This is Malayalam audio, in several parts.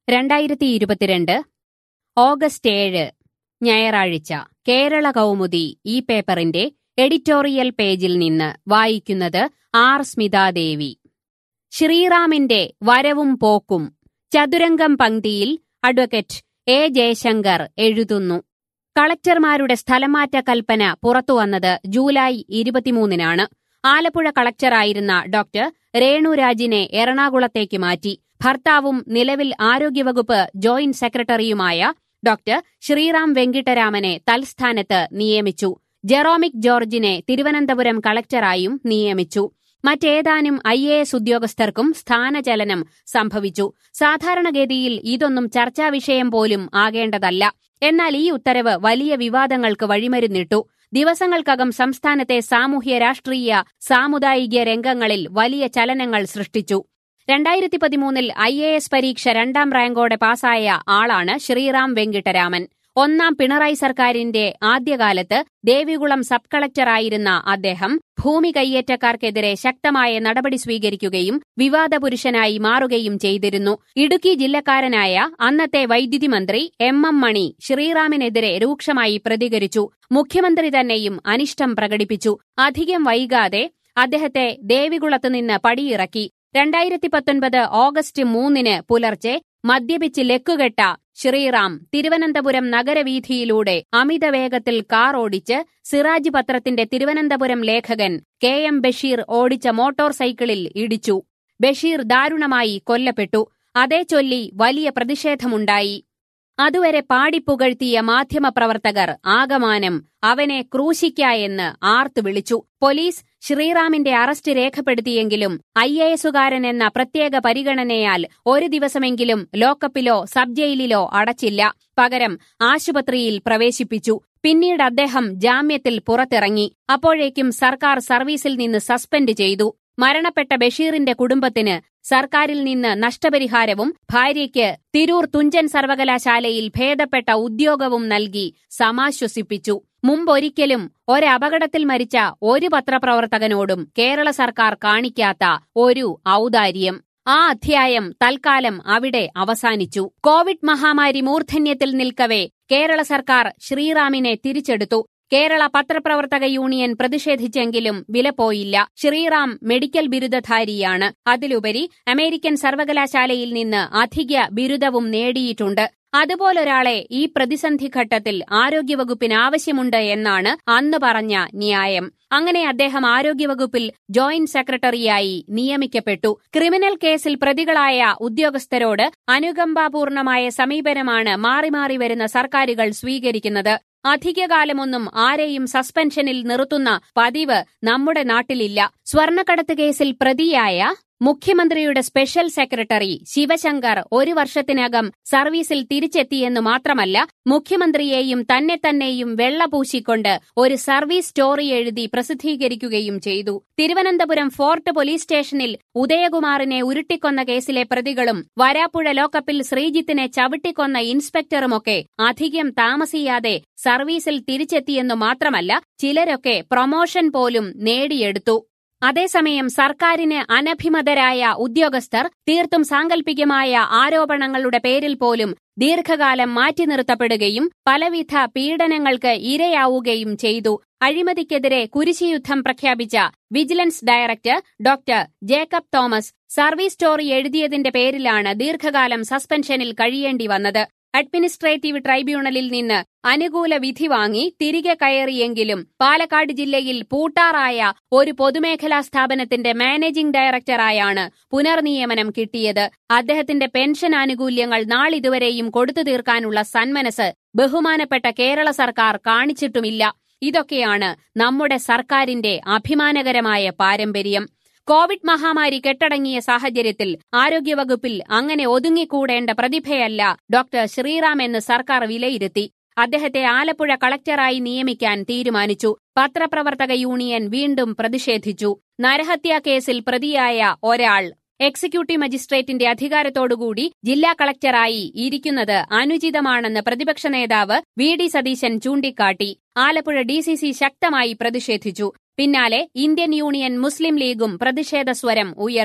രണ്ടായിരത്തി ഇരുപത്തിരണ്ട് ഓഗസ്റ്റ് ഏഴ് ഞായറാഴ്ച കേരള കൗമുദി ഈ പേപ്പറിന്റെ എഡിറ്റോറിയൽ പേജിൽ നിന്ന് വായിക്കുന്നത് ആർ സ്മിതാദേവി ശ്രീറാമിന്റെ വരവും പോക്കും ചതുരംഗം പങ്ക്തിയിൽ അഡ്വക്കേറ്റ് എ ജയശങ്കർ എഴുതുന്നു കളക്ടർമാരുടെ സ്ഥലമാറ്റ കൽപ്പന പുറത്തുവന്നത് ജൂലൈ ഇരുപത്തിമൂന്നിനാണ് ആലപ്പുഴ കളക്ടറായിരുന്ന ഡോക്ടർ രേണുരാജിനെ എറണാകുളത്തേക്ക് മാറ്റി ഭർത്താവും നിലവിൽ ആരോഗ്യവകുപ്പ് ജോയിന്റ് സെക്രട്ടറിയുമായ ഡോക്ടർ ശ്രീറാം വെങ്കിട്ടരാമനെ തൽസ്ഥാനത്ത് നിയമിച്ചു ജെറോമിക് ജോർജിനെ തിരുവനന്തപുരം കളക്ടറായും നിയമിച്ചു മറ്റേതാനും ഐ എ എസ് ഉദ്യോഗസ്ഥർക്കും സ്ഥാനചലനം സംഭവിച്ചു സാധാരണഗതിയിൽ ഇതൊന്നും ചർച്ചാ വിഷയം പോലും ആകേണ്ടതല്ല എന്നാൽ ഈ ഉത്തരവ് വലിയ വിവാദങ്ങൾക്ക് വഴിമരുന്നിട്ടു ദിവസങ്ങൾക്കകം സംസ്ഥാനത്തെ സാമൂഹ്യ രാഷ്ട്രീയ സാമുദായിക രംഗങ്ങളിൽ വലിയ ചലനങ്ങൾ സൃഷ്ടിച്ചു രണ്ടായിരത്തി പതിമൂന്നിൽ ഐ എ എസ് പരീക്ഷ രണ്ടാം റാങ്കോടെ പാസായ ആളാണ് ശ്രീറാം വെങ്കിട്ടരാമൻ ഒന്നാം പിണറായി സർക്കാരിന്റെ ആദ്യകാലത്ത് ദേവികുളം സബ് കളക്ടറായിരുന്ന അദ്ദേഹം ഭൂമി കയ്യേറ്റക്കാർക്കെതിരെ ശക്തമായ നടപടി സ്വീകരിക്കുകയും വിവാദ പുരുഷനായി മാറുകയും ചെയ്തിരുന്നു ഇടുക്കി ജില്ലക്കാരനായ അന്നത്തെ വൈദ്യുതി മന്ത്രി എം എം മണി ശ്രീറാമിനെതിരെ രൂക്ഷമായി പ്രതികരിച്ചു മുഖ്യമന്ത്രി തന്നെയും അനിഷ്ടം പ്രകടിപ്പിച്ചു അധികം വൈകാതെ അദ്ദേഹത്തെ ദേവികുളത്ത് നിന്ന് പടിയിറക്കി രണ്ടായിരത്തി പത്തൊൻപത് ഓഗസ്റ്റ് മൂന്നിന് പുലർച്ചെ മദ്യപിച്ച് ലക്കുകെട്ട ശ്രീറാം തിരുവനന്തപുരം നഗരവീഥിയിലൂടെ അമിത വേഗത്തിൽ കാർ ഓടിച്ച് സിറാജ് പത്രത്തിന്റെ തിരുവനന്തപുരം ലേഖകൻ കെ എം ബഷീർ ഓടിച്ച മോട്ടോർ സൈക്കിളിൽ ഇടിച്ചു ബഷീർ ദാരുണമായി കൊല്ലപ്പെട്ടു അതേ ചൊല്ലി വലിയ പ്രതിഷേധമുണ്ടായി അതുവരെ പാടിപ്പുകഴ്ത്തിയ മാധ്യമപ്രവർത്തകർ ആകമാനം അവനെ ക്രൂശിക്ക എന്ന് ആർത്തു വിളിച്ചു പോലീസ് ശ്രീറാമിന്റെ അറസ്റ്റ് രേഖപ്പെടുത്തിയെങ്കിലും ഐ എ എസുകാരൻ എന്ന പ്രത്യേക പരിഗണനയാൽ ഒരു ദിവസമെങ്കിലും ലോക്കപ്പിലോ സബ് ജയിലിലോ അടച്ചില്ല പകരം ആശുപത്രിയിൽ പ്രവേശിപ്പിച്ചു പിന്നീട് അദ്ദേഹം ജാമ്യത്തിൽ പുറത്തിറങ്ങി അപ്പോഴേക്കും സർക്കാർ സർവീസിൽ നിന്ന് സസ്പെൻഡ് ചെയ്തു മരണപ്പെട്ട ബഷീറിന്റെ കുടുംബത്തിന് സർക്കാരിൽ നിന്ന് നഷ്ടപരിഹാരവും ഭാര്യയ്ക്ക് തിരൂർ തുഞ്ചൻ സർവകലാശാലയിൽ ഭേദപ്പെട്ട ഉദ്യോഗവും നൽകി സമാശ്വസിപ്പിച്ചു മുമ്പൊരിക്കലും ഒരപകടത്തിൽ മരിച്ച ഒരു പത്രപ്രവർത്തകനോടും കേരള സർക്കാർ കാണിക്കാത്ത ഒരു ഔദാര്യം ആ അധ്യായം തൽക്കാലം അവിടെ അവസാനിച്ചു കോവിഡ് മഹാമാരി മൂർധന്യത്തിൽ നിൽക്കവേ കേരള സർക്കാർ ശ്രീറാമിനെ തിരിച്ചെടുത്തു കേരള പത്രപ്രവർത്തക യൂണിയൻ പ്രതിഷേധിച്ചെങ്കിലും വിലപ്പോയില്ല ശ്രീറാം മെഡിക്കൽ ബിരുദധാരിയാണ് അതിലുപരി അമേരിക്കൻ സർവകലാശാലയിൽ നിന്ന് അധിക ബിരുദവും നേടിയിട്ടുണ്ട് അതുപോലൊരാളെ ഈ പ്രതിസന്ധി ഘട്ടത്തിൽ ആരോഗ്യവകുപ്പിന് ആവശ്യമുണ്ട് എന്നാണ് അന്ന് പറഞ്ഞ ന്യായം അങ്ങനെ അദ്ദേഹം ആരോഗ്യവകുപ്പിൽ ജോയിന്റ് സെക്രട്ടറിയായി നിയമിക്കപ്പെട്ടു ക്രിമിനൽ കേസിൽ പ്രതികളായ ഉദ്യോഗസ്ഥരോട് അനുകമ്പാപൂർണമായ സമീപനമാണ് മാറി മാറി വരുന്ന സർക്കാരുകൾ സ്വീകരിക്കുന്നത് അധികകാലമൊന്നും ആരെയും സസ്പെൻഷനിൽ നിർത്തുന്ന പതിവ് നമ്മുടെ നാട്ടിലില്ല സ്വർണ്ണക്കടത്ത് കേസിൽ പ്രതിയായ മുഖ്യമന്ത്രിയുടെ സ്പെഷ്യൽ സെക്രട്ടറി ശിവശങ്കർ ഒരു വർഷത്തിനകം സർവീസിൽ തിരിച്ചെത്തിയെന്ന് മാത്രമല്ല മുഖ്യമന്ത്രിയെയും തന്നെ തന്നെയും വെള്ളപൂശിക്കൊണ്ട് ഒരു സർവീസ് സ്റ്റോറി എഴുതി പ്രസിദ്ധീകരിക്കുകയും ചെയ്തു തിരുവനന്തപുരം ഫോർട്ട് പോലീസ് സ്റ്റേഷനിൽ ഉദയകുമാറിനെ ഉരുട്ടിക്കൊന്ന കേസിലെ പ്രതികളും വരാപ്പുഴ ലോക്കപ്പിൽ ശ്രീജിത്തിനെ ചവിട്ടിക്കൊന്ന ഇൻസ്പെക്ടറുമൊക്കെ അധികം താമസിയാതെ സർവീസിൽ തിരിച്ചെത്തിയെന്നു മാത്രമല്ല ചിലരൊക്കെ പ്രൊമോഷൻ പോലും നേടിയെടുത്തു അതേസമയം സർക്കാരിന് അനഭിമതരായ ഉദ്യോഗസ്ഥർ തീർത്തും സാങ്കല്പികമായ ആരോപണങ്ങളുടെ പേരിൽ പോലും ദീർഘകാലം മാറ്റി നിർത്തപ്പെടുകയും പലവിധ പീഡനങ്ങൾക്ക് ഇരയാവുകയും ചെയ്തു അഴിമതിക്കെതിരെ കുരിശിയുദ്ധം പ്രഖ്യാപിച്ച vigilance director doctor Jacob Thomas service story എഴുതിയതിന്റെ പേരിലാണ് ദീർഘകാലം സസ്പെൻഷനിൽ കഴിയേണ്ടി വന്നത് അഡ്മിനിസ്ട്രേറ്റീവ് ട്രൈബ്യൂണലിൽ നിന്ന് അനുകൂല വിധി വാങ്ങി തിരികെ കയറിയെങ്കിലും പാലക്കാട് ജില്ലയിൽ പൂട്ടാറായ ഒരു പൊതുമേഖലാ സ്ഥാപനത്തിന്റെ മാനേജിംഗ് ഡയറക്ടറായാണ് പുനർനിയമനം കിട്ടിയത് അദ്ദേഹത്തിന്റെ പെൻഷൻ ആനുകൂല്യങ്ങൾ നാളിതുവരെയും കൊടുത്തു തീർക്കാനുള്ള സന്മനസ് ബഹുമാനപ്പെട്ട കേരള സർക്കാർ കാണിച്ചിട്ടുമില്ല ഇതൊക്കെയാണ് നമ്മുടെ സർക്കാരിന്റെ അഭിമാനകരമായ പാരമ്പര്യം കോവിഡ് മഹാമാരി കെട്ടടങ്ങിയ സാഹചര്യത്തിൽ ആരോഗ്യവകുപ്പിൽ അങ്ങനെ ഒതുങ്ങിക്കൂടേണ്ട പ്രതിഭയല്ല ഡോക്ടർ ശ്രീറാം എന്ന് സർക്കാർ വിലയിരുത്തി അദ്ദേഹത്തെ ആലപ്പുഴ കളക്ടറായി നിയമിക്കാൻ തീരുമാനിച്ചു പത്രപ്രവർത്തക യൂണിയൻ വീണ്ടും പ്രതിഷേധിച്ചു നരഹത്യാ കേസിൽ പ്രതിയായ ഒരാൾ എക്സിക്യൂട്ടീവ് മജിസ്ട്രേറ്റിന്റെ അധികാരത്തോടുകൂടി ജില്ലാ കളക്ടറായി ഇരിക്കുന്നത് അനുചിതമാണെന്ന് പ്രതിപക്ഷ നേതാവ് വി ഡി സതീശൻ ചൂണ്ടിക്കാട്ടി ആലപ്പുഴ ഡി സി സി ശക്തമായി പ്രതിഷേധിച്ചു പിന്നാലെ ഇന്ത്യൻ യൂണിയൻ മുസ്ലിം ലീഗും പ്രതിഷേധ സ്വരം ഉയർത്തി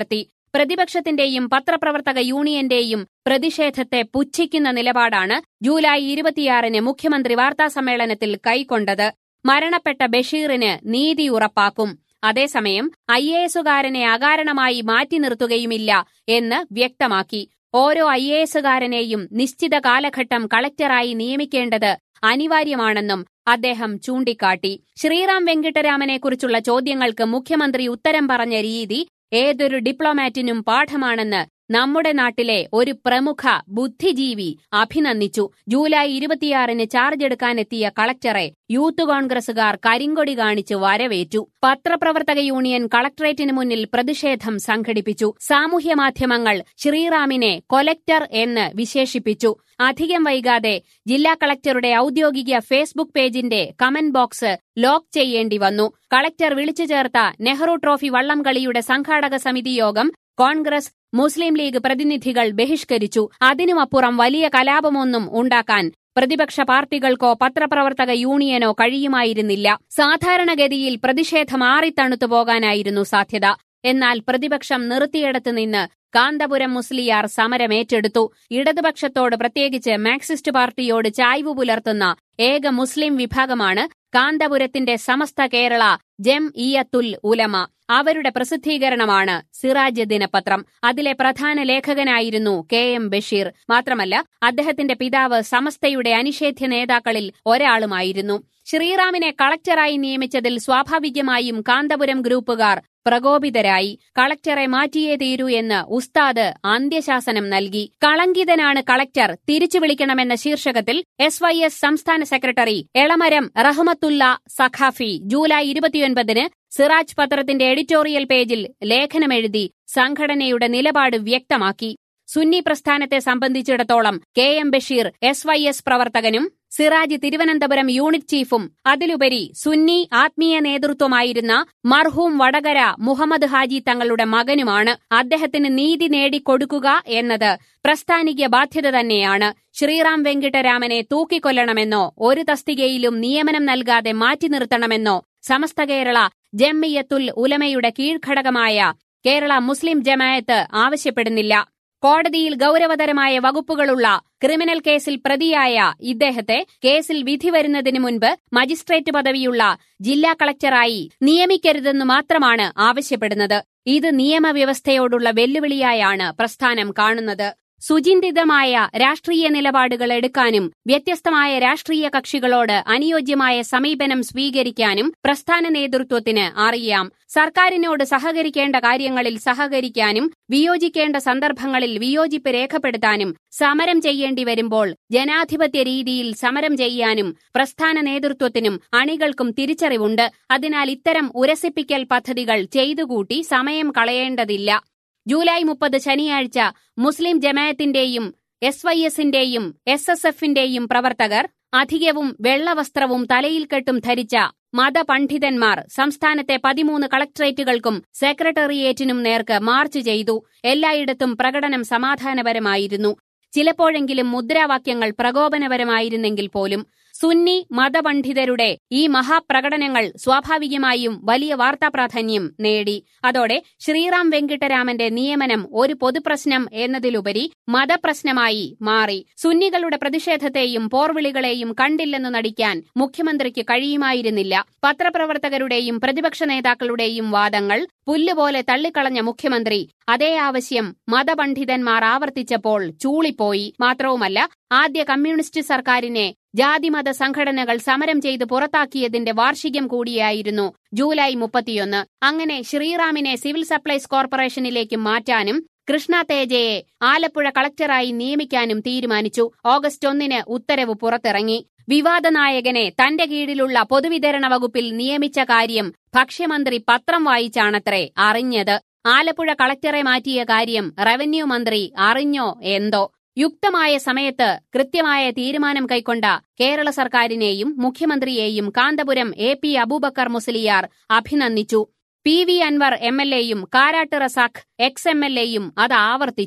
പ്രതിപക്ഷത്തിന്റെയും പത്രപ്രവർത്തക യൂണിയന്റെയും പ്രതിഷേധത്തെ പുച്ഛിക്കുന്ന നിലപാടാണ് ജൂലൈ ഇരുപത്തിയാറിന് മുഖ്യമന്ത്രി വാർത്താസമ്മേളനത്തിൽ കൈക്കൊണ്ടത് മരണപ്പെട്ട ബഷീറിന് നീതി ഉറപ്പാക്കും അതേസമയം ഐ എ എസുകാരനെ അകാരണമായി മാറ്റി നിർത്തുകയുമില്ല എന്ന് വ്യക്തമാക്കി ഓരോ ഐ എ എസുകാരനെയും നിശ്ചിത കാലഘട്ടം കളക്ടറായി നിയമിക്കേണ്ടത് അനിവാര്യമാണെന്നും അദ്ദേഹം ചൂണ്ടിക്കാട്ടി ശ്രീറാം വെങ്കിട്ടരാമനെക്കുറിച്ചുള്ള ചോദ്യങ്ങൾക്ക് മുഖ്യമന്ത്രി ഉത്തരം പറഞ്ഞ രീതി ഏതൊരു ഡിപ്ലോമാറ്റിനും പാഠമാണെന്ന് നമ്മുടെ നാട്ടിലെ ഒരു പ്രമുഖ ബുദ്ധിജീവി അഭിനന്ദിച്ചു ജൂലൈ ഇരുപത്തിയാറിന് ചാർജ് എടുക്കാനെത്തിയ കളക്ടറെ യൂത്ത് കോൺഗ്രസുകാർ കരിങ്കൊടി കാണിച്ച് വരവേറ്റു പത്രപ്രവർത്തക യൂണിയൻ കളക്ടറേറ്റിന് മുന്നിൽ പ്രതിഷേധം സംഘടിപ്പിച്ചു സാമൂഹ്യമാധ്യമങ്ങൾ ശ്രീറാമിനെ കൊലക്ടർ എന്ന് വിശേഷിപ്പിച്ചു അധികം വൈകാതെ ജില്ലാ കളക്ടറുടെ ഔദ്യോഗിക ഫേസ്ബുക്ക് പേജിന്റെ കമന്റ് ബോക്സ് ലോക്ക് ചെയ്യേണ്ടി വന്നു കളക്ടർ വിളിച്ചു ചേർത്ത നെഹ്റു ട്രോഫി വള്ളംകളിയുടെ സംഘാടക സമിതി യോഗം കോൺഗ്രസ് മുസ്ലിം ലീഗ് പ്രതിനിധികൾ ബഹിഷ്കരിച്ചു അതിനുമപ്പുറം വലിയ കലാപമൊന്നും ഉണ്ടാക്കാൻ പ്രതിപക്ഷ പാർട്ടികൾക്കോ പത്രപ്രവർത്തക യൂണിയനോ കഴിയുമായിരുന്നില്ല സാധാരണഗതിയിൽ പ്രതിഷേധം ആറിത്തണുത്തു പോകാനായിരുന്നു സാധ്യത എന്നാൽ പ്രതിപക്ഷം നിർത്തിയിടത്ത് നിന്ന് കാന്തപുരം മുസ്ലിയാർ സമരമേറ്റെടുത്തു ഇടതുപക്ഷത്തോട് പ്രത്യേകിച്ച് മാർക്സിസ്റ്റ് പാർട്ടിയോട് ചായ്വു പുലർത്തുന്ന ഏക മുസ്ലിം വിഭാഗമാണ് കാന്തപുരത്തിന്റെ സമസ്ത കേരള ജം ഇയത്തുൽ ഉലമ അവരുടെ പ്രസിദ്ധീകരണമാണ് സിറാജ് ദിനപത്രം അതിലെ പ്രധാന ലേഖകനായിരുന്നു കെ എം ബഷീർ മാത്രമല്ല അദ്ദേഹത്തിന്റെ പിതാവ് സമസ്തയുടെ അനിഷേധ്യ നേതാക്കളിൽ ഒരാളുമായിരുന്നു ശ്രീറാമിനെ കളക്ടറായി നിയമിച്ചതിൽ സ്വാഭാവികമായും കാന്തപുരം ഗ്രൂപ്പുകാർ പ്രകോപിതരായി കളക്ടറെ മാറ്റിയേ തീരൂ എന്ന് ഉസ്താദ് അന്ത്യശാസനം നൽകി കളങ്കിതനാണ് കളക്ടർ തിരിച്ചു വിളിക്കണമെന്ന ശീർഷകത്തിൽ എസ് വൈ എസ് സംസ്ഥാന സെക്രട്ടറി എളമരം റഹ്മത്തുല്ല സഖാഫി ജൂലൈ ഇരുപത്തിയൊൻപതിന് സിറാജ് പത്രത്തിന്റെ എഡിറ്റോറിയൽ പേജിൽ ലേഖനമെഴുതി സംഘടനയുടെ നിലപാട് വ്യക്തമാക്കി സുന്നി പ്രസ്ഥാനത്തെ സംബന്ധിച്ചിടത്തോളം K M Basheer S Y S പ്രവർത്തകനും സിറാജ് തിരുവനന്തപുരം യൂണിറ്റ് ചീഫും അതിലുപരി സുന്നി ആത്മീയ നേതൃത്വമായിരുന്ന മർഹൂം വടകര മുഹമ്മദ് ഹാജി തങ്ങളുടെ മകനുമാണ് അദ്ദേഹത്തിന് നീതി നേടിക്കൊടുക്കുക എന്നത് പ്രസ്ഥാനിക ബാധ്യത തന്നെയാണ് ശ്രീറാം വെങ്കിട്ടരാമനെ തൂക്കിക്കൊല്ലണമെന്നോ ഒരു തസ്തികയിലും നിയമനം നൽകാതെ മാറ്റി നിർത്തണമെന്നോ സമസ്ത കേരള ജമ്മിയത്തുൽ ഉലമയുടെ കീഴ്ഘടകമായ കേരള മുസ്ലിം ജമായത്ത് ആവശ്യപ്പെടുന്നില്ല കോടതിയിൽ ഗൌരവതരമായ വകുപ്പുകളുള്ള ക്രിമിനൽ കേസിൽ പ്രതിയായ ഇദ്ദേഹത്തെ കേസിൽ വിധി വരുന്നതിന് മുൻപ് മജിസ്ട്രേറ്റ് പദവിയുള്ള ജില്ലാ കളക്ടറായി നിയമിക്കരുതെന്ന് മാത്രമാണ് ആവശ്യപ്പെടുന്നത് ഇത് നിയമവ്യവസ്ഥയോടുള്ള വെല്ലുവിളിയായാണ് പ്രസ്ഥാനം കാണുന്നത് സുചിന്തിതമായ രാഷ്ട്രീയ നിലപാടുകൾ എടുക്കാനും വ്യത്യസ്തമായ രാഷ്ട്രീയ കക്ഷികളോട് അനുയോജ്യമായ സമീപനം സ്വീകരിക്കാനും പ്രസ്ഥാന നേതൃത്വത്തിന് അറിയാം സർക്കാരിനോട് സഹകരിക്കേണ്ട കാര്യങ്ങളിൽ സഹകരിക്കാനും വിയോജിക്കേണ്ട സന്ദർഭങ്ങളിൽ വിയോജിപ്പ് രേഖപ്പെടുത്താനും സമരം ചെയ്യേണ്ടി വരുമ്പോൾ ജനാധിപത്യ രീതിയിൽ സമരം ചെയ്യാനും പ്രസ്ഥാന നേതൃത്വത്തിനും അണികൾക്കും തിരിച്ചറിവുണ്ട് അതിനാൽ ഇത്തരം ഉരസിപ്പിക്കൽ പദ്ധതികൾ ചെയ്തുകൂട്ടി സമയം കളയേണ്ടതില്ല ജൂലൈ മുപ്പത് ശനിയാഴ്ച മുസ്ലിം ജമായത്തിന്റെയും എസ് വൈ എസിന്റെയും എസ് എസ് എഫിന്റെയും പ്രവർത്തകർ അധികവും വെള്ളവസ്ത്രവും തലയിൽ കെട്ടും ധരിച്ച മതപണ്ഡിതന്മാർ സംസ്ഥാനത്തെ പതിമൂന്ന് കളക്ടറേറ്റുകൾക്കും സെക്രട്ടേറിയറ്റിനും നേർക്ക് മാർച്ച് ചെയ്തു എല്ലായിടത്തും പ്രകടനം സമാധാനപരമായിരുന്നു ചിലപ്പോഴെങ്കിലും മുദ്രാവാക്യങ്ങൾ പ്രകോപനപരമായിരുന്നെങ്കിൽ പോലും സുന്നി മതപണ്ഡിതരുടെ ഈ മഹാപ്രകടനങ്ങൾ സ്വാഭാവികമായും വലിയ വാർത്താ പ്രാധാന്യം നേടി അതോടെ ശ്രീറാം വെങ്കിട്ടരാമന്റെ നിയമനം ഒരു പൊതുപ്രശ്നം എന്നതിലുപരി മതപ്രശ്നമായി മാറി സുന്നികളുടെ പ്രതിഷേധത്തെയും പോർവിളികളെയും കണ്ടില്ലെന്ന് നടിക്കാൻ മുഖ്യമന്ത്രിക്ക് കഴിയുമായിരുന്നില്ല പത്രപ്രവർത്തകരുടെയും പ്രതിപക്ഷ നേതാക്കളുടെയും വാദങ്ങൾ പുല്ലുപോലെ തള്ളിക്കളഞ്ഞ മുഖ്യമന്ത്രി അതേ ആവശ്യം മതപണ്ഡിതന്മാർ ആവർത്തിച്ചപ്പോൾ ചൂളിപ്പോയി മാത്രവുമല്ല ആദ്യ കമ്മ്യൂണിസ്റ്റ് സർക്കാരിനെ ജാതിമത സംഘടനകൾ സമരം ചെയ്ത് പുറത്താക്കിയതിന്റെ വാർഷികം കൂടിയായിരുന്നു ജൂലൈ മുപ്പത്തിയൊന്ന് അങ്ങനെ ശ്രീറാമിനെ സിവിൽ സപ്ലൈസ് കോർപ്പറേഷനിലേക്ക് മാറ്റാനും കൃഷ്ണ തേജയെ ആലപ്പുഴ കളക്ടറായി നിയമിക്കാനും തീരുമാനിച്ചു ഓഗസ്റ്റ് ഒന്നിന് ഉത്തരവ് പുറത്തിറങ്ങി വിവാദ നായകനെ തന്റെ കീഴിലുള്ള പൊതുവിതരണ വകുപ്പിൽ നിയമിച്ച കാര്യം ഭക്ഷ്യമന്ത്രി പത്രം വായിച്ചാണത്രേ അറിഞ്ഞത് ആലപ്പുഴ കളക്ടറെ മാറ്റിയ കാര്യം റവന്യൂ മന്ത്രി അറിഞ്ഞോ എന്തോ യുക്തമായ സമയത്ത് കൃത്യമായ തീരുമാനം കൈക്കൊണ്ട കേരള സർക്കാരിനെയും മുഖ്യമന്ത്രിയെയും കാന്തപുരം എ പി അബൂബക്കർ മുസ്ലിയാർ അഭിനന്ദിച്ചു P V Anvar M L എയും Karat Razak ex M L എയും അത് ആവർത്തിച്ചു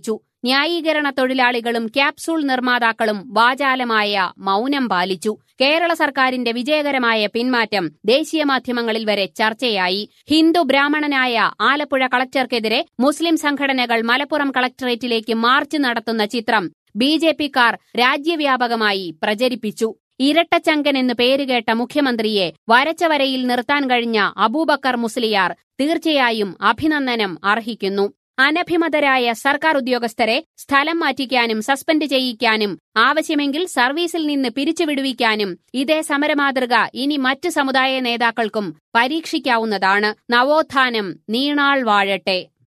ന്യായീകരണ തൊഴിലാളികളും ക്യാപ്സൂൾ നിർമ്മാതാക്കളും വാചാലമായ മൗനം പാലിച്ചു കേരള സർക്കാരിന്റെ വിജയകരമായ പിന്മാറ്റം ദേശീയ മാധ്യമങ്ങളിൽ വരെ ചർച്ചയായി ഹിന്ദു ബ്രാഹ്മണനായ ആലപ്പുഴ കളക്ടർക്കെതിരെ മുസ്ലിം സംഘടനകൾ മലപ്പുറം കളക്ടറേറ്റിലേക്ക് മാർച്ച് നടത്തുന്ന ചിത്രം ബി ജെ പിക്കാർ രാജ്യവ്യാപകമായി പ്രചരിപ്പിച്ചു ഇരട്ടച്ചങ്കൻ എന്ന് പേരുകേട്ട മുഖ്യമന്ത്രിയെ വരച്ച വരയിൽ നിർത്താൻ കഴിഞ്ഞ അബൂബക്കർ മുസ്ലിയാർ തീർച്ചയായും അഭിനന്ദനം അർഹിക്കുന്നു അനഭിമതരായ സർക്കാർ ഉദ്യോഗസ്ഥരെ സ്ഥലം മാറ്റിക്കാനും സസ്പെൻഡ് ചെയ്യിക്കാനും ആവശ്യമെങ്കിൽ സർവീസിൽ നിന്ന് പിരിച്ചുവിടുവിക്കാനും ഇതേ സമരമാതൃക ഇനി മറ്റ് സമുദായ നേതാക്കൾക്കും പരീക്ഷിക്കാവുന്നതാണ് നവോത്ഥാനം നീണാൾ വാഴട്ടെ